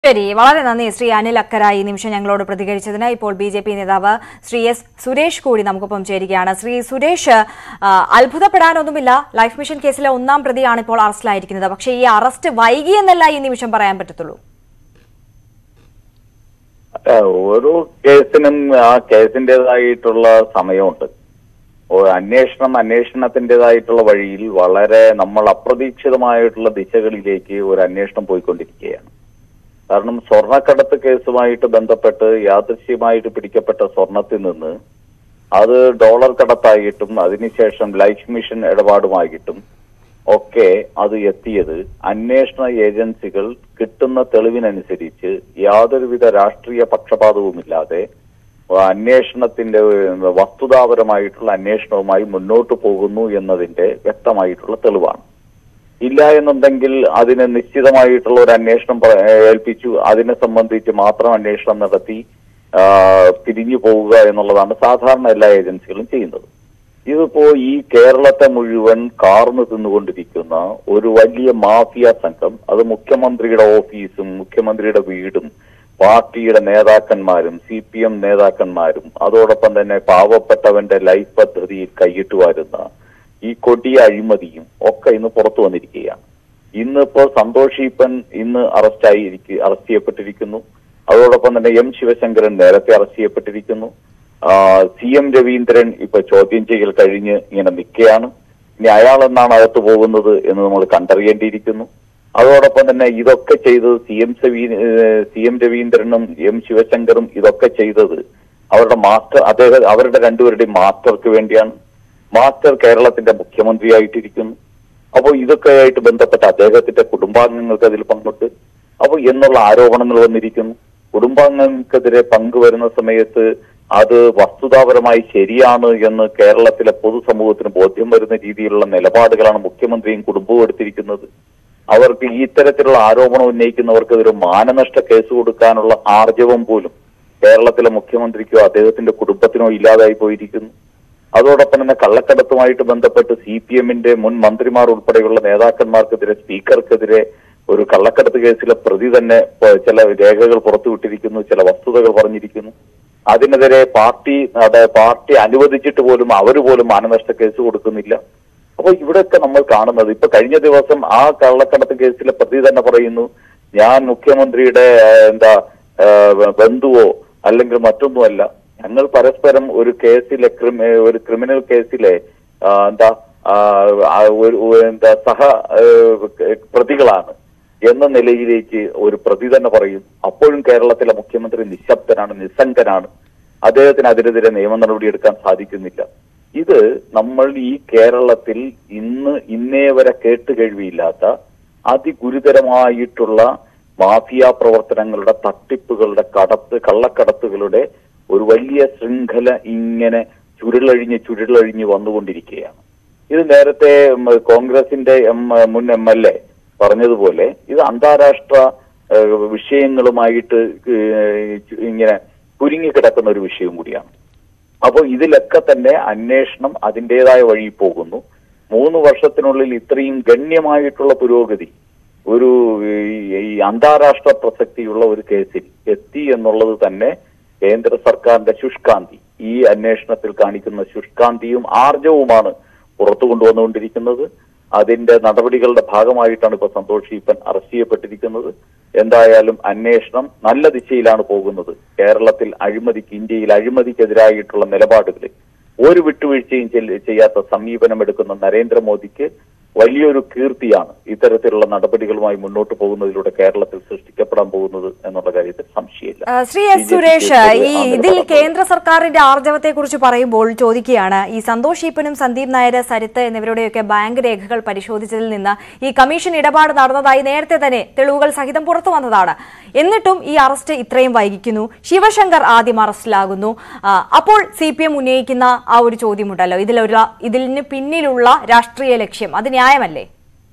ശരി വളരെ നന്ദി ശ്രീ അനിൽ അക്കര ഈ നിമിഷം ഞങ്ങളോട് പ്രതികരിച്ചതിന് ഇപ്പോൾ ബി ജെ പി നേതാവ് ശ്രീ എസ് സുരേഷ് കൂടി നമുക്കൊപ്പം ചേരുകയാണ് ശ്രീ സുരേഷ് ആ, അത്ഭുതപ്പെടാനൊന്നുമില്ല ലൈഫ് മിഷൻ കേസിലെ ഒന്നാം പ്രതിയാണ് ഇപ്പോൾ അറസ്റ്റിലായിരിക്കുന്നത് പക്ഷേ ഈ അറസ്റ്റ് വൈകിയെന്നല്ല ഈ നിമിഷം പറയാൻ പറ്റത്തുള്ളൂ ആ, ഓരോ കേസിനും ആ കേസിൻ്റെതായിട്ടുള്ള സമയമുണ്ട് ഓ, അന്വേഷണം അന്വേഷണത്തിൻ്റെതായിട്ടുള്ള വഴിയിൽ വളരെ നമ്മൾ അപ്രതീക്ഷിതമായിട്ടുള്ള ദിശകളിലേക്ക് ഒരു അന്വേഷണം പോയിക്കൊണ്ടിരിക്കുകയാണ് കാരണം സ്വർണ്ണക്കടത്ത് കേസുമായിട്ട് ബന്ധപ്പെട്ട് യാദൃശ്യമായിട്ട് പിടിക്കപ്പെട്ട സ്വർണത്തിൽ നിന്ന് അത് ഡോളർ കടത്തായിട്ടും അതിനുശേഷം ലൈഫ് മിഷൻ ഇടപാടുമായിട്ടും ഒക്കെ അത് എത്തിയത് അന്വേഷണ ഏജൻസികൾ കിട്ടുന്ന തെളിവിനനുസരിച്ച് യാതൊരുവിധ രാഷ്ട്രീയ പക്ഷപാതവുമില്ലാതെ അന്വേഷണത്തിന്റെ ഏഹ്, വസ്തുതാപരമായിട്ടുള്ള അന്വേഷണവുമായി മുന്നോട്ട് പോകുന്നു എന്നതിന്റെ വ്യക്തമായിട്ടുള്ള തെളിവാണ് ഇല്ല എന്നുണ്ടെങ്കിൽ അതിന് നിശ്ചിതമായിട്ടുള്ള ഒരു അന്വേഷണം പ- ഏൽപ്പിച്ചു അതിനെ സംബന്ധിച്ച് മാത്രം അന്വേഷണം നടത്തി ആ, പിരിഞ്ഞു പോവുക എന്നുള്ളതാണ് സാധാരണ എല്ലാ ഏജൻസികളും ചെയ്യുന്നത് ഇതിപ്പോ ഈ കേരളത്തെ മുഴുവൻ കാർന്നു തിന്നുകൊണ്ടിരിക്കുന്ന ഒരു വലിയ മാഫിയ സംഘം അത് മുഖ്യമന്ത്രിയുടെ ഓഫീസും മുഖ്യമന്ത്രിയുടെ വീടും പാർട്ടിയുടെ നേതാക്കന്മാരും സി പി എം നേതാക്കന്മാരും അതോടൊപ്പം തന്നെ പാവപ്പെട്ടവന്റെ ലൈഫ് പദ്ധതിയിൽ കൈയിട്ട് വരുന്ന ഈ കൊടിയ അഴിമതിയും ഒക്കെ ഇന്ന് പുറത്തു വന്നിരിക്കുകയാണ് ഇന്നിപ്പോൾ സന്തോഷ് ഈപ്പൻ ഇന്ന് അറസ്റ്റായി അറസ്റ്റ് ചെയ്യപ്പെട്ടിരിക്കുന്നു അതോടൊപ്പം തന്നെ എം ശിവശങ്കരൻ നേരത്തെ അറസ്റ്റ് ചെയ്യപ്പെട്ടിരിക്കുന്നു സി എം രവീന്ദ്രൻ ഇപ്പൊ ചോദ്യം ചെയ്യൽ കഴിഞ്ഞ് ഇങ്ങനെ നിൽക്കുകയാണ് ഇനി അയാൾ എന്നാണ് അകത്ത് പോകുന്നത് എന്ന് നമ്മൾ കണ്ടറിയേണ്ടിയിരിക്കുന്നു അതോടൊപ്പം തന്നെ ഇതൊക്കെ ചെയ്തത് സി എം സി എം രവീന്ദ്രനും എം ശിവശങ്കറും ഇതൊക്കെ ചെയ്തത് അവരുടെ മാസ്റ്റർ അദ്ദേഹം അവരുടെ രണ്ടുപേരുടെയും മാസ്റ്റർക്ക് വേണ്ടിയാണ് മാസ്റ്റർ കേരളത്തിന്റെ മുഖ്യമന്ത്രിയായിട്ടിരിക്കുന്നു അപ്പോൾ ഇതൊക്കെ ആയിട്ട് ബന്ധപ്പെട്ട അദ്ദേഹത്തിന്റെ കുടുംബാംഗങ്ങൾക്ക് അതിൽ പങ്കുണ്ട് അപ്പോൾ എന്നുള്ള ആരോപണങ്ങൾ വന്നിരിക്കുന്നു കുടുംബാംഗങ്ങൾക്കെതിരെ പങ്ക് വരുന്ന സമയത്ത് അത് വസ്തുതാപരമായി ശരിയാണ് എന്ന് കേരളത്തിലെ പൊതുസമൂഹത്തിന് ബോധ്യം വരുന്ന രീതിയിലുള്ള നിലപാടുകളാണ് മുഖ്യമന്ത്രിയും കുടുംബവും എടുത്തിരിക്കുന്നത് അവർക്ക് ഈ ഇത്തരത്തിലുള്ള ആരോപണം ഉന്നയിക്കുന്നവർക്ക് ഒരു മാനനഷ്ട കേസ് കൊടുക്കാനുള്ള ആർജവം പോലും കേരളത്തിലെ മുഖ്യമന്ത്രിക്കോ അദ്ദേഹത്തിന്റെ കുടുംബത്തിനോ ഇല്ലാതായി പോയിരിക്കുന്നു അതോടൊപ്പം തന്നെ കള്ളക്കടത്തുമായിട്ട് ബന്ധപ്പെട്ട് സി പി എമ്മിന്റെ മുൻ മന്ത്രിമാർ ഉൾപ്പെടെയുള്ള നേതാക്കന്മാർക്കെതിരെ സ്പീക്കർക്കെതിരെ ഒരു കള്ളക്കടത്ത് കേസിലെ പ്രതി തന്നെ പ- ചില രേഖകൾ പുറത്തുവിട്ടിരിക്കുന്നു ചില വസ്തുതകൾ പറഞ്ഞിരിക്കുന്നു അതിനെതിരെ പാർട്ടി അത് പാർട്ടി അനുവദിച്ചിട്ട് പോലും അവർ പോലും മാനനഷ്ട കേസ് കൊടുക്കുന്നില്ല അപ്പോൾ ഇവിടെയൊക്കെ നമ്മൾ കാണുന്നത് ഇപ്പൊ കഴിഞ്ഞ ദിവസം ആ കള്ളക്കടത്ത് കേസിലെ പ്രതി തന്നെ പറയുന്നു ഞാൻ മുഖ്യമന്ത്രിയുടെ ആ, എന്താ ആ, ബന്ധുവോ അല്ലെങ്കിൽ മറ്റൊന്നുമല്ല ഞങ്ങൾ പരസ്പരം ഒരു കേസിലെ ക്രിമി ഒരു ക്രിമിനൽ കേസിലെ ആ, എന്താ ആ, ആ, ഒരു ഒരു എന്താ സഹ ആ, പ്രതികളാണ് എന്ന നിലയിലേക്ക് ഒരു പ്രതി തന്നെ പറയും അപ്പോഴും കേരളത്തിലെ മുഖ്യമന്ത്രി നിശബ്ദനാണ് നിസ്സംഗനാണ് അദ്ദേഹത്തിന് അതിനെതിരെ നിയമ നടപടിയെടുക്കാൻ സാധിക്കുന്നില്ല ഇത് നമ്മൾ ഈ കേരളത്തിൽ ഇന്ന് ഇന്നേ വരെ കേട്ടുകേഴ്വിയില്ലാത്ത അതിഗുരുതരമായിട്ടുള്ള മാഫിയ പ്രവർത്തനങ്ങളുടെ തട്ടിപ്പുകളുടെ കടത്ത് കള്ളക്കടത്തുകളുടെ ഒരു വലിയ ശൃംഖല ഇങ്ങനെ ചുരുളഴിഞ്ഞ് ചുരുളഴിഞ്ഞ് വന്നുകൊണ്ടിരിക്കുകയാണ് ഇത് നേരത്തെ ഉം, കോൺഗ്രസിന്റെ എം മുൻ എം എൽ എ പറഞ്ഞതുപോലെ ഇത് അന്താരാഷ്ട്ര ഏഹ്, വിഷയങ്ങളുമായിട്ട് ഏഹ്, ഇങ്ങനെ കുരുങ്ങിക്കിടക്കുന്ന ഒരു വിഷയം കൂടിയാണ് അപ്പോൾ ഇതിലൊക്കെ തന്നെ അന്വേഷണം അതിൻ്റെതായ വഴി പോകുന്നു മൂന്ന് വർഷത്തിനുള്ളിൽ ഇത്രയും ഗണ്യമായിട്ടുള്ള പുരോഗതി ഒരു ഈ- ഈ അന്താരാഷ്ട്ര പ്രസക്തിയുള്ള ഒരു കേസിൽ എത്തി എന്നുള്ളത് തന്നെ കേന്ദ്ര സർക്കാരിന്റെ ശുഷ്കാന്തി ഈ അന്വേഷണത്തിൽ കാണിക്കുന്ന ശുഷ്കാന്തിയും ആർജവുമാണ് പുറത്തു കൊണ്ടുവന്നുകൊണ്ടിരിക്കുന്നത് അതിന്റെ നടപടികളുടെ ഭാഗമായിട്ടാണ് ഇപ്പൊ സന്തോഷ് ഈപ്പൻ അറസ്റ്റ് ചെയ്യപ്പെട്ടിരിക്കുന്നത് എന്തായാലും അന്വേഷണം നല്ല ദിശയിലാണ് പോകുന്നത് കേരളത്തിൽ അഴിമതിക്ക് ഇന്ത്യയിൽ അഴിമതിക്കെതിരായിട്ടുള്ള നിലപാടുകളിൽ ഒരു വിട്ടുവീഴ്ചയും ചെല്ല- ചെയ്യാത്ത സമീപനം എടുക്കുന്ന നരേന്ദ്രമോദിക്ക് വലിയൊരു കീർത്തിയാണ് ഇത്തരത്തിലുള്ള നടപടികളുമായി മുന്നോട്ട് പോകുന്നതിലൂടെ കേരളത്തിൽ സൃഷ്ടിക്കപ്പെടാൻ പോകുന്നത് എന്നുള്ള കാര്യത്തിൽ സംശയമില്ല ആ, ശ്രീ എസ് സുരേഷ് ഈ ഇതിൽ കേന്ദ്ര സർക്കാരിന്റെ ആർജവത്തെ കുറിച്ച് പറയുമ്പോൾ ചോദിക്കുകയാണ് ഈ സന്തോഷ് ഈപ്പനും സന്ദീപ് നായർ സരിത്ത് എന്നിവരുടെയൊക്കെ ബാങ്ക് രേഖകൾ പരിശോധിച്ചതിൽ നിന്ന് ഈ കമ്മീഷൻ ഇടപാട് നടന്നതായി നേരത്തെ തന്നെ തെളിവുകൾ സഹിതം പുറത്തു വന്നതാണ് എന്നിട്ടും ഈ അറസ്റ്റ് ഇത്രയും വൈകിക്കുന്നു ശിവശങ്കർ ആദ്യം അറസ്റ്റിലാകുന്നു ആ, അപ്പോൾ സി പി എം ഉന്നയിക്കുന്ന ആ ഒരു ചോദ്യമുണ്ടല്ലോ ഇതിലൊരു ഇതിന് പിന്നിലുള്ള രാഷ്ട്രീയ ലക്ഷ്യം അത് ന്യായമല്ലേ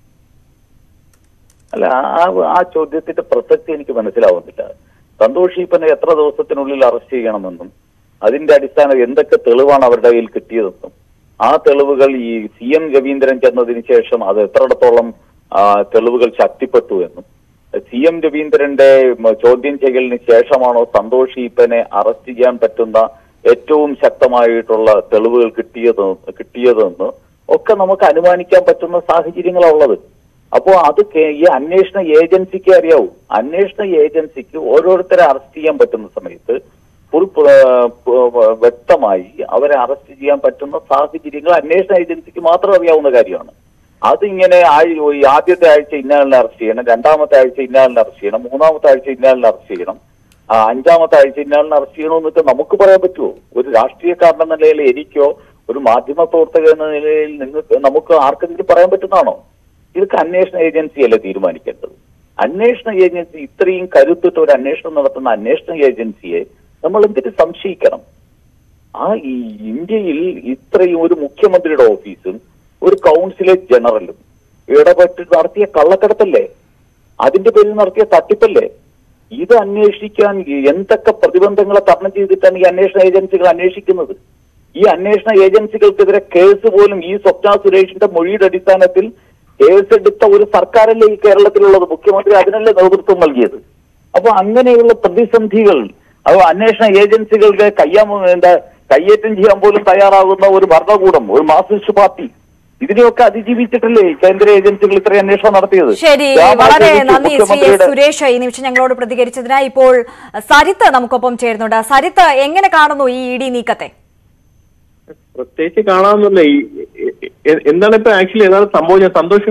അല്ല ആ ആ ചോദ്യത്തിന്റെ പ്രസക്തി എനിക്ക് മനസ്സിലാവുന്നില്ല സന്തോഷ് ഈപ്പനെ എത്ര ദിവസത്തിനുള്ളിൽ അറസ്റ്റ് ചെയ്യണമെന്നും അതിന്റെ അടിസ്ഥാനം എന്തൊക്കെ തെളിവാണ് അവരുടെ കയ്യിൽ കിട്ടിയതെന്നും ആ തെളിവുകൾ ഈ സി എം രവീന്ദ്രൻ ചെന്നതിന് ശേഷം അത് എത്രയിടത്തോളം ആ, തെളിവുകൾ ശക്തിപ്പെട്ടു എന്നും സി എം രവീന്ദ്രന്റെ ഉം, ചോദ്യം ചെയ്യലിന് ശേഷമാണോ സന്തോഷ് ഈപ്പനെ അറസ്റ്റ് ചെയ്യാൻ പറ്റുന്ന ഏറ്റവും ശക്തമായിട്ടുള്ള തെളിവുകൾ കിട്ടിയത് കിട്ടിയതെന്ന് ഒക്കെ നമുക്ക് അനുമാനിക്കാൻ പറ്റുന്ന സാഹചര്യങ്ങളാണ് ഉള്ളത് അപ്പോൾ അത് കേ- ഈ അന്വേഷണ ഏജൻസിക്ക് അറിയാവൂ അന്വേഷണ ഏജൻസിക്ക് ഓരോരുത്തരെ അറസ്റ്റ് ചെയ്യാൻ പറ്റുന്ന സമയത്ത് ഫുൾ വ്യക്തമായി അവരെ അറസ്റ്റ് ചെയ്യാൻ പറ്റുന്ന സാഹചര്യങ്ങൾ അന്വേഷണ ഏജൻസിക്ക് മാത്രം അറിയാവുന്ന കാര്യമാണ് അതിങ്ങനെ ആഴ്- ഈ ആദ്യത്തെ ആഴ്ച ഇന്നാളിനെ അറസ്റ്റ് ചെയ്യണം രണ്ടാമത്തെ ആഴ്ച ഇന്നാളിനെ അറസ്റ്റ് ചെയ്യണം മൂന്നാമത്തെ ആഴ്ച ഇന്നാളിനെ അറസ്റ്റ് ചെയ്യണം ആ, അഞ്ചാമത്തെ ആഴ്ച ഇന്നാളിനെ അറസ്റ്റ് ചെയ്യണമെന്നൊക്കെ നമുക്ക് പറയാൻ പറ്റുമോ ഒരു രാഷ്ട്രീയക്കാരൻ എന്ന നിലയിൽ എനിക്കോ ഒരു മാധ്യമ പ്രവർത്തക എന്ന നിലയിൽ നിങ്ങൾക്ക് നമുക്ക് ആർക്കെങ്കിലും പറയാൻ പറ്റുന്നതാണോ ഇതൊക്കെ അന്വേഷണ ഏജൻസിയല്ലേ തീരുമാനിക്കേണ്ടത് അന്വേഷണ ഏജൻസി ഇത്രയും കരുത്തിട്ട് ഒരു അന്വേഷണം നടത്തുന്ന അന്വേഷണ ഏജൻസിയെ നമ്മൾ എന്തിന് സംശയിക്കണം ആ ഈ ഇന്ത്യയിൽ ഇത്രയും ഒരു മുഖ്യമന്ത്രിയുടെ ഓഫീസും ഒരു കൗൺസിലേറ്റ് ജനറലും ഇടപെട്ട് നടത്തിയ കള്ളക്കടത്തല്ലേ അതിന്റെ പേരിൽ നടത്തിയ തട്ടിപ്പല്ലേ ഇത് അന്വേഷിക്കാൻ എന്തൊക്കെ പ്രതിബന്ധങ്ങളെ തരണം ചെയ്തിട്ടാണ് ഈ അന്വേഷണ ഏജൻസികൾ അന്വേഷിക്കുന്നത് ഈ അന്വേഷണ ഏജൻസികൾക്കെതിരെ കേസ് പോലും ഈ സ്വപ്ന സുരേഷിന്റെ മൊഴിയുടെ അടിസ്ഥാനത്തിൽ കേസെടുത്ത ഒരു സർക്കാരല്ലേ ഈ കേരളത്തിലുള്ളത് മുഖ്യമന്ത്രി അതിനല്ലേ നേതൃത്വം നൽകിയത് അപ്പൊ അങ്ങനെയുള്ള പ്രതിസന്ധികൾ അത് അന്വേഷണ ഏജൻസികളുടെ കയ്യാമ എന്താ കയ്യേറ്റം ചെയ്യാൻ പോലും തയ്യാറാകുന്ന ഒരു ഭരണകൂടം ഒരു മാർക്സിസ്റ്റ് പാർട്ടി ഇതിനെയൊക്കെ അതിജീവിച്ചിട്ടല്ലേ കേന്ദ്ര ഏജൻസികൾ ഇത്രയും അന്വേഷണം നടത്തിയത് ശരി രാമ വളരെ ചോദിച്ചു നന്ദി ശ്രീ എസ് മുഖ്യമന്ത്രിയുടെ സുരേഷ് ഈ നിമിഷം ഞങ്ങളോട് പ്രതികരിച്ചതിനായി ഇപ്പോൾ സരിത്ത് നമുക്കൊപ്പം ചേരുന്നുണ്ട് സരിത്ത് എങ്ങനെ കാണുന്നു ഈ ഇ ഡി നീക്കത്തെ പ്രത്യേകിച്ച് കാണാമെന്നല്ല ഈ എ- എ- എന്താണ് ഇപ്പൊ ആക്ച്വലി എന്താണ് സംഭവിച്ചത് സന്തോഷം